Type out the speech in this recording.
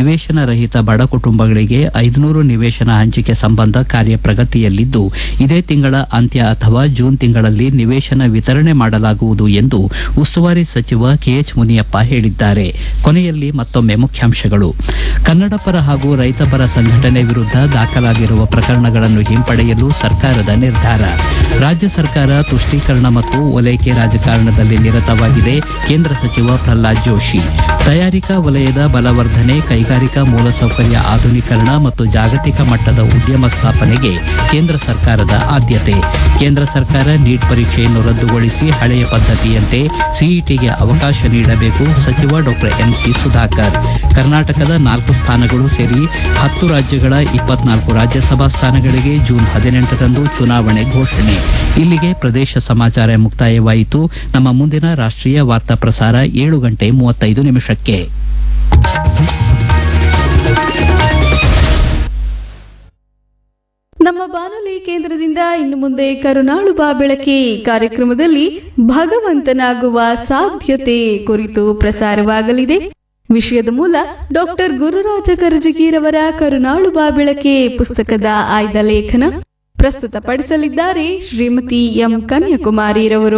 ನಿವೇಶನ ರಹಿತ ಬಡ ಕುಟುಂಬಗಳಿಗೆ ಐದುನೂರು ನಿವೇಶನ ಹಂಚಿಕೆ ಸಂಬಂಧ ಕಾರ್ಯ ಪ್ರಗತಿಯಲ್ಲಿದ್ದು ಇದೇ ತಿಂಗಳ ಅಂತ್ಯ ಅಥವಾ ಜೂನ್ ತಿಂಗಳಲ್ಲಿ ನಿವೇಶನ ವಿತರಣೆ ಮಾಡಲಾಗುವುದು ಎಂದು ಉಸ್ತುವಾರಿ ಸಚಿವ ಕೆಎಚ್ ಮುನಿಯಪ್ಪ ಹೇಳಿದ್ದಾರೆ ಕೊನೆಯಲ್ಲಿ ಮತ್ತೊಮ್ಮೆ ಮುಖ್ಯಾಂಶಗಳು ಕನ್ನಡ ಪರ ಹಾಗೂ ರೈತ ಪರ ಸಂಘಟನೆ ವಿರುದ್ಧ ದಾಖಲಾಗಿರುವ ಪ್ರಕರಣಗಳನ್ನು ಹಿಂಪಡೆಯಲು ಸರ್ಕಾರದ ನಿರ್ಧಾರ ರಾಜ್ಯ ಸರ್ಕಾರ ತುಷ್ಟೀಕರಣ ಮತ್ತು ಓಲೈಕೆ ರಾಜಕಾರಣದಲ್ಲಿ ನಿರತವಾಗಿದೆ ಕೇಂದ್ರ ಸಚಿವ ಪ್ರಹ್ಲಾದ್ ಜೋಶಿ ತಯಾರಿಕಾ ವಲಯದ ಬಲವರ್ಧನೆ ಕೈಗಾರಿಕಾ ಮೂಲಸೌಕರ್ಯ ಆಧುನೀಕರಣ ಮತ್ತು ಜಾಗತಿಕ ಮಟ್ಟದ ಉದ್ಯಮ ಸ್ಥಾಪನೆಗೆ ಕೇಂದ್ರ ಸರ್ಕಾರದ ಆದ್ಯತೆ ಕೇಂದ್ರ ಸರ್ಕಾರ ನೀಟ್ ಪರೀಕ್ಷೆಯನ್ನು ರದ್ದುಗೊಳಿಸಿ ಹಳೆಯ ಪದ್ಧತಿಯಂತೆ ಸಿಇಟಿಗೆ ಅವಕಾಶ ನೀಡಬೇಕು ಸಚಿವ ಡಾಕ್ಟರ್ ಎಂಸಿ ಸುಧಾಕರ್ ಕರ್ನಾಟಕದ ನಾಲ್ಕು ಸ್ಥಾನಗಳು ಸೇರಿ ಹತ್ತು ರಾಜ್ಯಗಳ ಇಪ್ಪತ್ನಾಲ್ಕು ರಾಜ್ಯಸಭಾ ಸ್ಥಾನಗಳಿಗೆ ಜೂನ್ ಹದಿನೆಂಟರಂದು ಚುನಾವಣೆ ಘೋಷಣೆ ಇಲ್ಲಿಗೆ ಪ್ರದೇಶ ಸಮಾಚಾರ ಮುಕ್ತಾಯವಾಯಿತು ನಮ್ಮ ಮುಂದಿನ ರಾಷ್ಟ್ರೀಯ ವಾರ್ತಾ ಪ್ರಸಾರ ಏಳು ಗಂಟೆ ಮೂವತ್ತೈದು ನಿಮಿಷಕ್ಕೆ ನಮ್ಮ ಬಾನುಲಿ ಕೇಂದ್ರದಿಂದ ಇನ್ನು ಮುಂದೆ ಕರುನಾಳು ಬಾ ಬೆಳಕೆ ಕಾರ್ಯಕ್ರಮದಲ್ಲಿ ಭಗವಂತನಾಗುವ ಸಾಧ್ಯತೆ ಕುರಿತು ಪ್ರಸಾರವಾಗಲಿದೆ ವಿಷಯದ ಮೂಲ ಡಾಕ್ಟರ್ ಗುರುರಾಜ ಕರಜಗಿರವರ ಕರುನಾಳು ಬಾ ಬೆಳಕೆ ಪುಸ್ತಕದ ಆಯ್ದ ಲೇಖನ ಪ್ರಸ್ತುತಪಡಿಸಲಿದ್ದಾರೆ ಶ್ರೀಮತಿ ಎಂ ಕನ್ಯಾಕುಮಾರಿರವರು